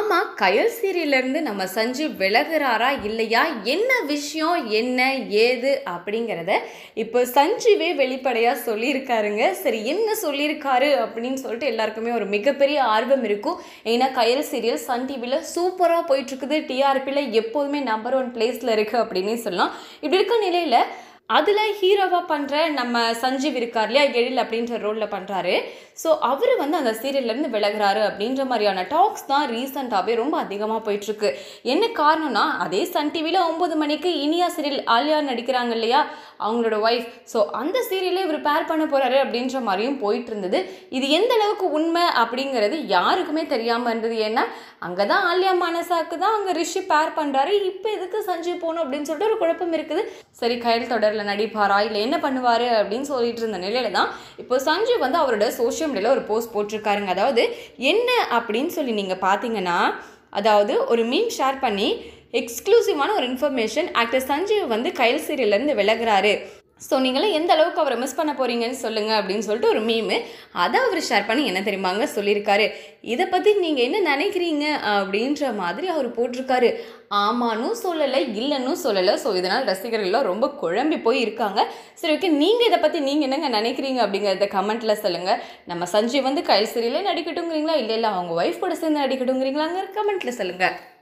ஆமாம் கயல் சீரியல்லேருந்து நம்ம சஞ்சீவ் விலகுறாரா இல்லையா என்ன விஷயம் என்ன ஏது அப்படிங்கிறத இப்போ சஞ்சீவே வெளிப்படையாக சொல்லியிருக்காருங்க சரி என்ன சொல்லியிருக்காரு அப்படின்னு சொல்லிட்டு எல்லாருக்குமே ஒரு மிகப்பெரிய ஆர்வம் இருக்கும் ஏன்னா கயல் சீரியல் சன் டிவியில் சூப்பராக போயிட்டுருக்குது டிஆர்பியில் எப்போதுமே நம்பர் ஒன் பிளேஸில் இருக்குது அப்படின்னே சொல்லலாம் இப்படி இருக்க நிலையில் அதில் ஹீரோவாக பண்ணுற நம்ம சஞ்சீவ் இருக்கார் இல்லையா எழில் அப்படின்ற ரோலில் பண்ணுறாரு ஸோ அவர் வந்து அந்த சீரியல்லேருந்து விலகுறாரு அப்படின்ற மாதிரியான டாக்ஸ் தான் ரீசெண்டாகவே ரொம்ப அதிகமாக போயிட்டுருக்கு என்ன காரணம்னா அதே சன் டிவியில் ஒம்பது மணிக்கு இனியா சீரியல் ஆலியா நடிக்கிறாங்க இல்லையா அவங்களோட ஒய்ஃப் ஸோ அந்த சீரியலே இவர் பேர் பண்ண போகிறாரு அப்படின்ற மாதிரியும் போயிட்டு இருந்தது இது எந்த அளவுக்கு உண்மை அப்படிங்கிறது யாருக்குமே தெரியாமல் இருந்தது ஏன்னா அங்கே தான் ஆலியா மானசாக்கு தான் அங்கே ரிஷி பேர் பண்ணுறாரு இப்போ எதுக்கு சஞ்சீவ் போகணும் அப்படின்னு சொல்லிட்டு ஒரு குழப்பம் இருக்குது சரி கயல் தொடரில் நடிப்பாரா இல்லை என்ன பண்ணுவார் அப்படின்னு சொல்லிட்டு இருந்த நிலையில தான் இப்போ சஞ்சீவ் வந்து அவரோட சோஷியல் மீடியாவில் ஒரு போஸ்ட் போட்டிருக்காருங்க அதாவது என்ன அப்படின்னு சொல்லி நீங்கள் பார்த்தீங்கன்னா அதாவது ஒரு மீன் ஷேர் பண்ணி எக்ஸ்க்ளூசிவான ஒரு இன்ஃபர்மேஷன் ஆக்டர் சஞ்சீவ் வந்து கயல் சீரியல்லேருந்து விலகுறாரு ஸோ நீங்களும் எந்த அளவுக்கு அவரை மிஸ் பண்ண போறீங்கன்னு சொல்லுங்க அப்படின்னு சொல்லிட்டு ஒரு மீமு அதை அவர் ஷேர் பண்ணி என்ன தெரியுமாங்க சொல்லியிருக்காரு இதை பற்றி நீங்கள் என்ன நினைக்கிறீங்க அப்படின்ற மாதிரி அவர் போட்டிருக்காரு ஆமானும் சொல்லலை இல்லைன்னு சொல்லலை ஸோ இதனால் ரசிகர்கள்லாம் ரொம்ப குழம்பி போய் இருக்காங்க சரி ஓகே நீங்கள் இதை பற்றி நீங்கள் என்னங்க நினைக்கிறீங்க அப்படிங்கிறத கமெண்ட்டில் சொல்லுங்கள் நம்ம சஞ்சய் வந்து கயல் சிறியிலே நடிக்கட்டுங்கிறீங்களா இல்லை இல்லை அவங்க ஒய்ஃப் கூட சேர்ந்து நடிக்கட்டுங்கிறீங்களாங்க கமெண்ட்டில் சொல்லுங்கள்